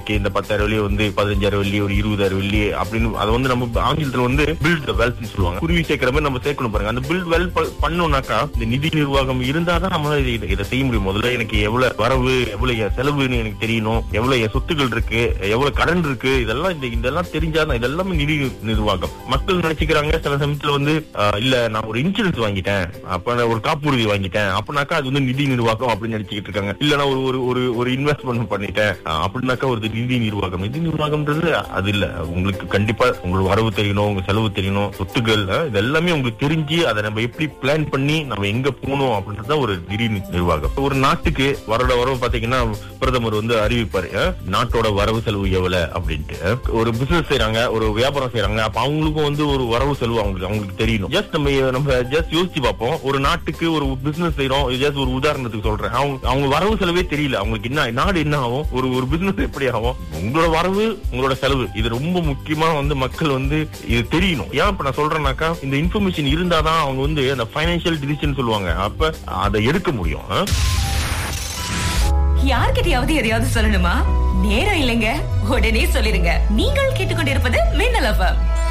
Okay இந்த பத்தாயிரம் வெள்ளி வந்து பதினஞ்சாயிரம் வெள்ளி ஒரு இருபதாயிரம் வெள்ளி அப்படின்னு அதை வந்து நம்ம ஆங்கிலத்துல வந்து பில்ட் வெல்த் சொல்லுவாங்க குருவி சேர்க்கிற மாதிரி நம்ம சேர்க்கணும் பாருங்க அந்த பில்ட் வெல் பண்ணோம்னாக்கா இந்த நிதி நிர்வாகம் இருந்தாதான் நம்ம இதை இதை செய்ய முடியும் முதல்ல எனக்கு எவ்வளவு வரவு எவ்வளவு என் செலவுன்னு எனக்கு தெரியணும் எவ்வளவு என் சொத்துக்கள் இருக்கு எவ்வளவு கடன் இருக்கு இதெல்லாம் இந்த இதெல்லாம் தெரிஞ்சாதான் இதெல்லாமே நிதி நிர்வாகம் மக்கள் நினைச்சுக்கிறாங்க சில சமயத்துல வந்து ஆஹ், இல்ல நான் ஒரு இன்சூரன்ஸ் வாங்கிட்டேன் அப்ப நான் ஒரு காப்புறுதி வாங்கிட்டேன் அப்படின்னாக்கா அது வந்து நிதி நிர்வாகம் அப்படின்னு நினைச்சுக்கிட்டு இருக்காங்க இல்ல நான் ஒரு ஒரு ஒரு ஒரு இன்வெஸ்ட்மெண்ட் பண்ணிட்டேன் ஆஹ், அப்படின்னாக்கா ஒரு நிதி நிர்வாகம் நிதி நிர்வாகம்ன்றது அது இல்ல உங்களுக்கு கண்டிப்பா உங்களுக்கு வரவு தெரியணும் உங்க செலவு தெரியணும் சொத்துக்கள் ஆஹ், இது எல்லாமே உங்களுக்கு தெரிஞ்சு அதை நம்ம எப்படி பிளான் பண்ணி நம்ம எங்க போகணும் அப்படின்றது தான் ஒரு நிதி நிர்வாகம் ஒரு நாட்டுக்கு வருட வரவு பாத்தீங்கன்னா பிரதமர் வந்து அறிவிப்பாரு ஆஹ், நாட்டோட வரவு செலவு எவ்வளவு அப்படின்ட்டு ஒரு பிசினஸ் செய்யறாங்க ஒரு வியாபாரம் செய்யறாங்க அப்ப அவங்களுக்கும் வந்து ஒரு வரவு செலவு அவங்களுக்கு அவங்களுக்கு தெரியணும் ஜஸ்ட் நம்ம நம்ம ஜஸ்ட் யோசிச்சு பார்ப்போம் ஒரு நாட்டுக்கு ஒரு பிசினஸ் செய்யறோம் ஜஸ்ட் ஒரு உதாரணத்துக்கு சொல்றேன் அவங்க அவங்க வரவு செலவே தெரியல அவங்களுக்கு என்ன நாடு என்ன ஆகும் ஒரு ஒரு பிசினஸ் எப்படி ஆகும் உங்களோட வரவு உங்களோட செலவு இது ரொம்ப முக்கியமா வந்து மக்கள் வந்து இது தெரியணும் ஏன் இப்ப நான் சொல்றேன்னாக்கா இந்த இன்ஃபர்மேஷன் இருந்தாதான் அவங்க வந்து அந்த பைனான்சியல் டிசிஷன் சொல்லுவாங்க அப்ப அதை எடுக்க முடியும் ஆ? யார்கிட்டயாவது எதையாவது சொல்லணுமா நேரம் இல்லைங்க உடனே சொல்லிருங்க நீங்கள் கேட்டுக்கொண்டிருப்பது மின்னல் எஃப்எம்